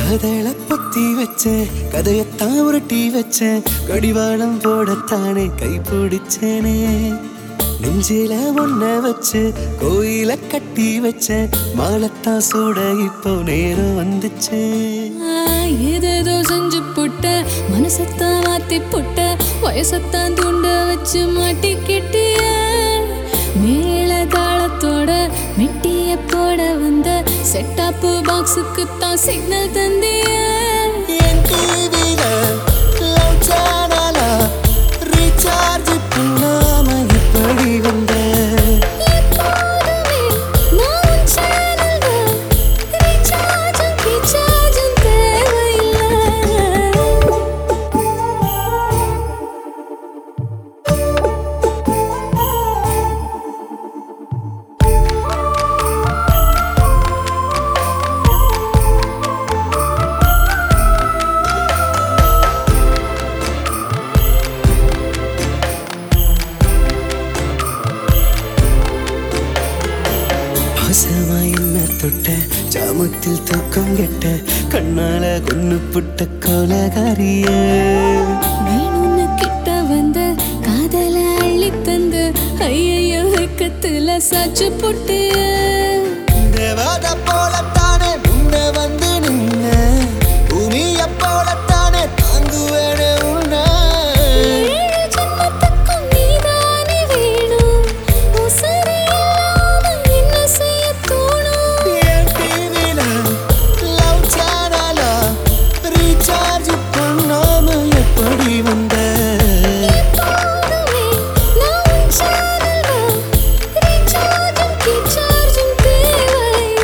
காதல பொத்தி வச்சேன் கதையத்தான் உருட்டி வச்சேன் கடிவாளம் போடத்தானே கை பிடிச்சேனே நெஞ்சில ஒன்ன வச்சு கோயில கட்டி வச்சேன் மாலத்தான் சூட இப்போ நேரம் வந்துச்சு ஏதேதோ செஞ்சு புட்ட மனசத்தான் மாத்தி புட்ட வயசத்தான் தூண்ட வச்சு மாட்டிக்கிட்டிய மேல தாளத்தோட மெட்டிய போட வந்த செட்டாப்பு பாக்ஸுக்கு தான் சிக்னல் தந்திய என் டிவில லவ் சேனலா ரீசார்ஜ் பண்ணாம இப்படி வந்த எப்போதுமே நான் உன் channel தான். recharge உம் recharge உம் தேவையில்லை. பாசமா என்ன தொட்ட ஜாமத்தில் தூக்கம் கெட்ட கண்ணால கொன்னு புட்ட கோலகாரிய வேணும்னு கிட்ட வந்த காதல அள்ளி தந்து ஐயையோ வெக்கத்துல சாச்சு போட்டு தேவத போலத்தானே முன்ன வந்து நின்ன பூமிய போலத்தானே தாங்குவேனே உன்ன ஏழு ஜென்மத்துக்கும் நீதானே வேணும் உசுரு இல்லாம என்ன செய்ய தோணும் என் டிவில லவ் சேனலா ரீசார்ஜ் பண்ணாம எப்படி வந்த எப்போதுமே நான் உன் channel தான். recharge உம் recharge உம் தேவையில்லை.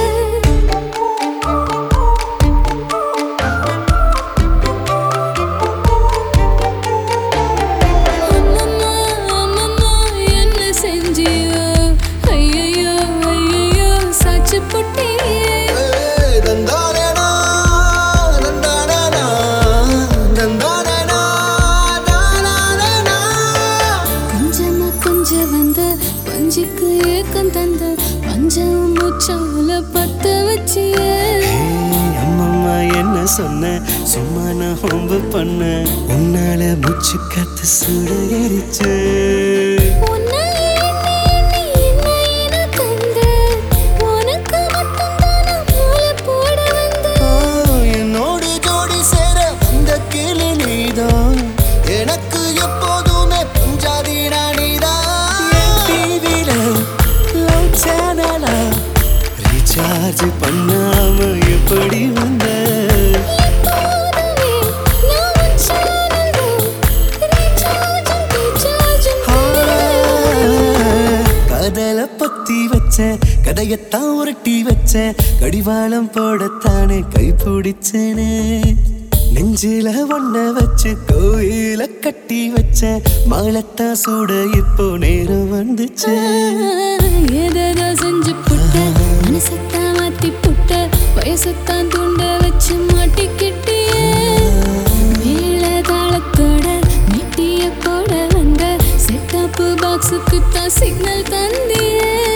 அம்மம்மா, அம்மம்மா, என்ன செஞ்சியோ? ஐயையோ, ஐயையோ, சாச்சு புட்டியே. ஏய், தந்தானேனா, தந்தானேனா, தந்தானேனா, தானானேனா. கொஞ்சமா கொஞ்ச வந்த பஞ்சுக்கு ஏக்கம் தந்த பஞ்சம் மூச்சால பத்த வச்சியே ஏய், அம்மம்மா என்ன சொன்ன சும்மா நான் ஹோம்பு பண்ண உன்னால மூச்சு காத்து சுட எரிச்சு உன்னை எண்ணி எண்ணி என்ன என தந்த உனக்கு மட்டும்தான் நான் மாலை போட வந்தேன் ஓ, என்னோடு ஜோடி சேர வந்த கிளி நீதான் எனக்கு எப்போதுமே பஞ்சாதி ராணிதான் டிவில லவ் சேனலா ரீசார்ஜ் பண்ணாம எப்படி வந்த எப்போதுமே நான் உன் channel தான். recharge உம் recharge உம் தேவையில்லை. கதல பத்தி வச்சேன் கதையத்தான் உருட்டி வச்சேன் கடிவாளம் போடத்தானே கை பிடிச்சேனே நெஞ்சில ஒன்ன வச்சு கோயில கட்டி வச்சேன் மாலத்தான் சூட இப்போ நேரம் வந்துச்சு ஏதேதோ செஞ்சு புட்ட மனசத்தான் மாத்தி புட்ட வயசத்தான் தூண்ட வச்சு மாட்டிக்கிட்டிய மேல தாளத்தோட மெட்டிய போட வந்த செட்டப்பு பாக்ஸுக்கு தான் சிக்னல் தந்தியே